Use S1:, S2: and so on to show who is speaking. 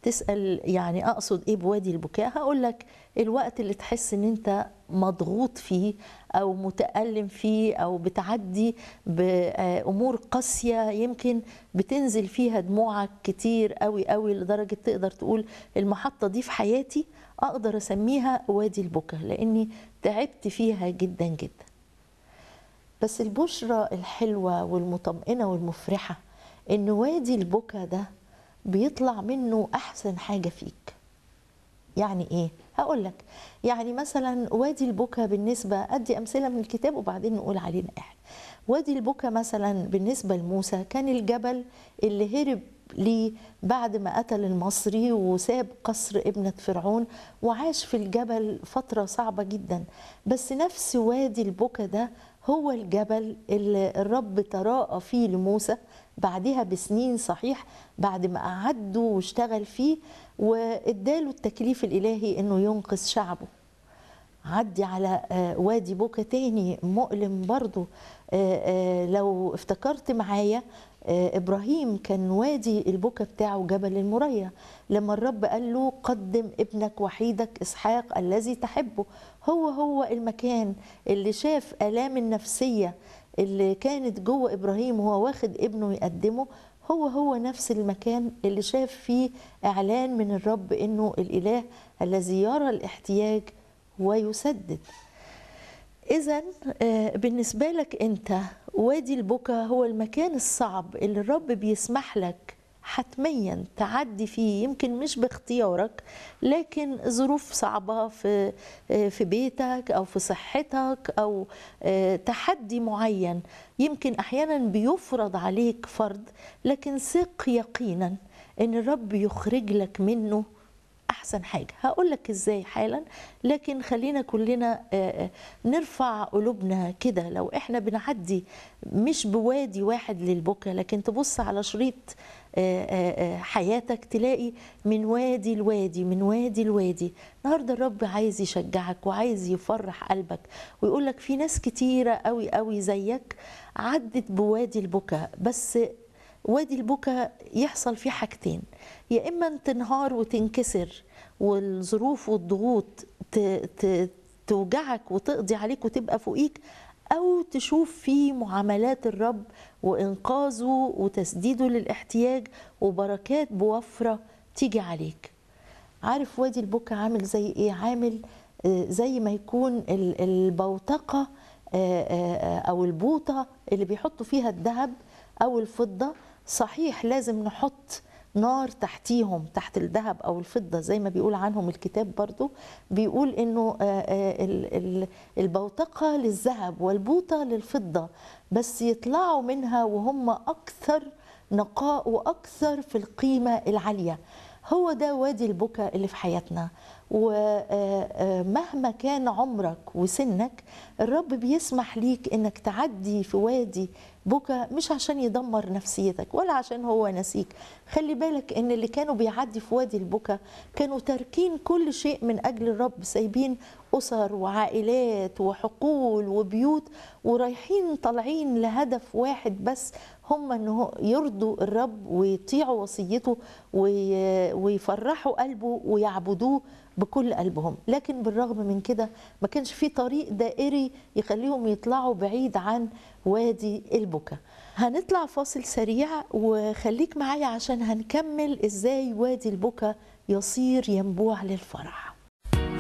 S1: تسال يعني اقصد ايه بوادي البكاء هقول لك الوقت اللي تحس ان انت مضغوط فيه او متالم فيه او بتعدي بامور قاسيه يمكن بتنزل فيها دموعك كتير قوي قوي لدرجه تقدر تقول المحطه دي في حياتي اقدر اسميها وادي البكا لاني تعبت فيها جدا جدا بس البشرة الحلوة والمطمئنة والمفرحة إن وادي البكا ده بيطلع منه أحسن حاجة فيك يعني إيه؟ هقول لك يعني مثلا وادي البكا بالنسبة أدي أمثلة من الكتاب وبعدين نقول علينا إحنا وادي البكا مثلا بالنسبة لموسى كان الجبل اللي هرب ليه بعد ما قتل المصري وساب قصر ابنة فرعون وعاش في الجبل فترة صعبة جدا بس نفس وادي البكا ده هو الجبل اللي الرب تراءى فيه لموسى بعدها بسنين صحيح بعد ما قعده واشتغل فيه واداله التكليف الالهي انه ينقذ شعبه عدي على وادي بوكا تاني مؤلم برضو لو افتكرت معايا ابراهيم كان وادي البكا بتاعه جبل المريا لما الرب قال له قدم ابنك وحيدك اسحاق الذي تحبه هو هو المكان اللي شاف الام النفسيه اللي كانت جوه ابراهيم وهو واخد ابنه يقدمه هو هو نفس المكان اللي شاف فيه اعلان من الرب انه الاله الذي يرى الاحتياج ويسدد اذا بالنسبه لك انت وادي البكا هو المكان الصعب اللي الرب بيسمح لك حتميا تعدي فيه يمكن مش باختيارك لكن ظروف صعبه في في بيتك او في صحتك او تحدي معين يمكن احيانا بيفرض عليك فرض لكن ثق يقينا ان الرب يخرج لك منه احسن حاجه هقول لك ازاي حالا لكن خلينا كلنا نرفع قلوبنا كده لو احنا بنعدي مش بوادي واحد للبكا لكن تبص على شريط حياتك تلاقي من وادي لوادي من وادي لوادي النهارده الرب عايز يشجعك وعايز يفرح قلبك ويقول لك في ناس كتيره قوي قوي زيك عدت بوادي البكا بس وادي البكا يحصل فيه حاجتين يا اما تنهار وتنكسر والظروف والضغوط توجعك وتقضي عليك وتبقى فوقيك او تشوف فيه معاملات الرب وانقاذه وتسديده للاحتياج وبركات بوفره تيجي عليك عارف وادي البكا عامل زي ايه عامل زي ما يكون البوتقه او البوطه اللي بيحطوا فيها الذهب او الفضه صحيح لازم نحط نار تحتيهم تحت الذهب او الفضه زي ما بيقول عنهم الكتاب برضو بيقول انه البوتقه للذهب والبوطه للفضه بس يطلعوا منها وهم اكثر نقاء واكثر في القيمه العاليه هو ده وادي البكا اللي في حياتنا ومهما كان عمرك وسنك الرب بيسمح ليك انك تعدي في وادي بكا مش عشان يدمر نفسيتك ولا عشان هو نسيك خلي بالك ان اللي كانوا بيعدي في وادي البكا كانوا تاركين كل شيء من اجل الرب سايبين اسر وعائلات وحقول وبيوت ورايحين طالعين لهدف واحد بس هم انه يرضوا الرب ويطيعوا وصيته ويفرحوا قلبه ويعبدوه بكل قلبهم لكن بالرغم من كده ما كانش في طريق دائري يخليهم يطلعوا بعيد عن وادي البكا هنطلع فاصل سريع وخليك معايا عشان هنكمل ازاي وادي البكا يصير ينبوع للفرح